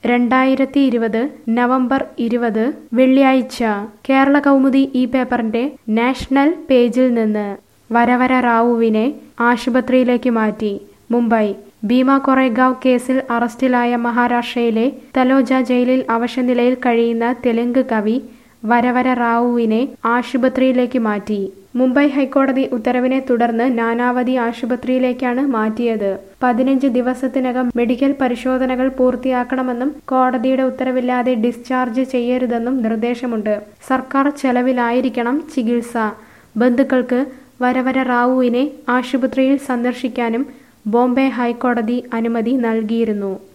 രണ്ടായിരത്തി ഇരുപത് നവംബർ ഇരുപത് വെള്ളിയാഴ്ച കേരള കൗമുദി ഈ പേപ്പറിന്റെ നാഷണൽ പേജിൽ നിന്ന് വരവര റാവുവിനെ ആശുപത്രിയിലേക്ക് മാറ്റി മുംബൈ ഭീമ കൊറേഗാവ് കേസിൽ അറസ്റ്റിലായ മഹാരാഷ്ട്രയിലെ തലോജ ജയിലിൽ അവശനിലയിൽ കഴിയുന്ന തെലുങ്ക് കവി വരവര റാവുവിനെ ആശുപത്രിയിലേക്ക് മാറ്റി മുംബൈ ഹൈക്കോടതി ഉത്തരവിനെ തുടർന്ന് നാനാവതി ആശുപത്രിയിലേക്കാണ് മാറ്റിയത് പതിനഞ്ച് ദിവസത്തിനകം മെഡിക്കൽ പരിശോധനകൾ പൂർത്തിയാക്കണമെന്നും കോടതിയുടെ ഉത്തരവില്ലാതെ ഡിസ്ചാർജ് ചെയ്യരുതെന്നും നിർദ്ദേശമുണ്ട് സർക്കാർ ചെലവിലായിരിക്കണം ചികിത്സ ബന്ധുക്കൾക്ക് വരവര റാവുവിനെ ആശുപത്രിയിൽ സന്ദർശിക്കാനും ബോംബെ ഹൈക്കോടതി അനുമതി നൽകിയിരുന്നു